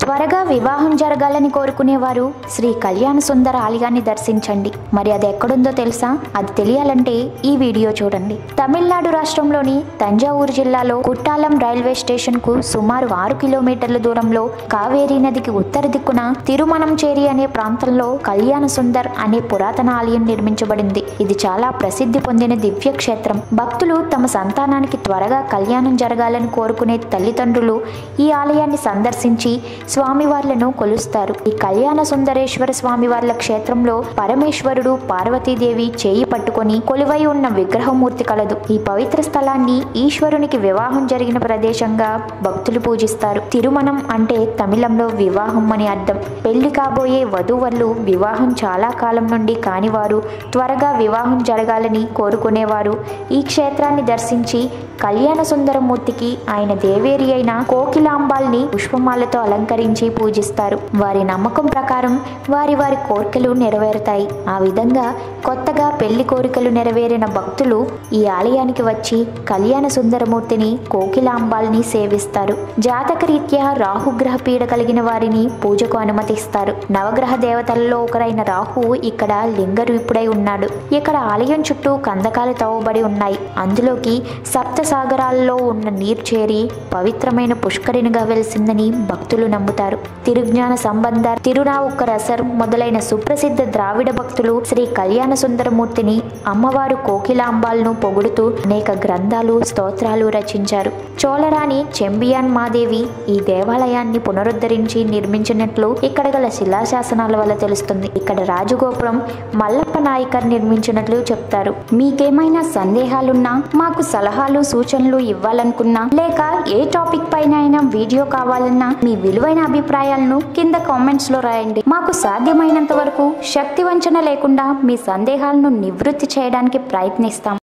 త్వరగా వివాహం జరగాలని కోరుకునేవారు శ్రీ కళ్యాణ సుందర ఆలయాన్ని దర్శించండి మరి అది ఎక్కడుందో తెలుసా అది తెలియాలంటే ఈ వీడియో చూడండి తమిళనాడు రాష్ట్రంలోని తంజావూరు జిల్లాలో కుట్టాలం రైల్వే స్టేషన్ కు సుమారు ఆరు కిలోమీటర్ల దూరంలో కావేరీ నదికి ఉత్తర దిక్కున తిరుమనంచేరి అనే ప్రాంతంలో కళ్యాణ సుందర్ అనే పురాతన ఆలయం నిర్మించబడింది ఇది చాలా ప్రసిద్ధి పొందిన దివ్య క్షేత్రం భక్తులు తమ సంతానానికి త్వరగా కళ్యాణం జరగాలని కోరుకునే తల్లిదండ్రులు ఈ ఆలయాన్ని సందర్శించి స్వామివార్లను కొలుస్తారు ఈ కళ్యాణ సుందరేశ్వర స్వామివార్ల క్షేత్రంలో పరమేశ్వరుడు పార్వతీదేవి చేయి పట్టుకొని కొలువై ఉన్న విగ్రహమూర్తి కలదు ఈ పవిత్ర స్థలాన్ని ఈశ్వరునికి వివాహం జరిగిన ప్రదేశంగా భక్తులు పూజిస్తారు తిరుమణం అంటే తమిళంలో వివాహం అని అర్థం పెళ్లి కాబోయే వధూవరులు వివాహం చాలా కాలం నుండి కానివారు త్వరగా వివాహం జరగాలని కోరుకునేవారు ఈ క్షేత్రాన్ని దర్శించి కళ్యాణ సుందరమూర్తికి ఆయన దేవేరి అయిన కోకిలాంబాల్ని పుష్పమాలతో అలంకరించి పూజిస్తారు వారి నమ్మకం ప్రకారం వారి వారి కోరికలు నెరవేరుతాయి ఆ విధంగా కొత్తగా పెళ్లి కోరికలు నెరవేరిన భక్తులు ఈ ఆలయానికి వచ్చి కళ్యాణ సుందరమూర్తిని కోకిలాంబాల్ని సేవిస్తారు జాతకరీత్యా రాహుగ్రహ పీడ కలిగిన వారిని పూజకు అనుమతిస్తారు నవగ్రహ దేవతలలో ఒకరైన రాహు ఇక్కడ లింగరూపుడై ఉన్నాడు ఇక్కడ ఆలయం చుట్టూ కందకాలు తవ్వబడి ఉన్నాయి అందులోకి సప్త సాగరాల్లో ఉన్న నీరు చేరి పవిత్రమైన పుష్కరిణిగా వెలిసిందని భక్తులు నమ్ముతారు తిరుజ్ఞాన సంబంధ తిరునావుక్కరసర్ మొదలైన సుప్రసిద్ధ ద్రావిడ భక్తులు శ్రీ కళ్యాణ సుందరమూర్తిని అమ్మవారు కోకిలాంబాల్ను పొగుడుతూ అనేక గ్రంథాలు స్తోత్రాలు రచించారు చోళరాణి చెంబియాన్ మాదేవి ఈ దేవాలయాన్ని పునరుద్ధరించి నిర్మించినట్లు ఇక్కడ గల శిలాశాసనాల వల్ల తెలుస్తుంది ఇక్కడ రాజగోపురం మల్లప్ప నాయకర్ నిర్మించినట్లు చెప్తారు మీకేమైనా సందేహాలున్నా మాకు సలహాలు సూచనలు ఇవ్వాలనుకున్నా లేక ఏ టాపిక్ పైన అయినా వీడియో కావాలన్నా మీ విలువైన అభిప్రాయాలను కింద కామెంట్స్ లో రాయండి మాకు సాధ్యమైనంత వరకు శక్తి వంచన లేకుండా మీ సందేహాలను నివృత్తి చేయడానికి ప్రయత్నిస్తాం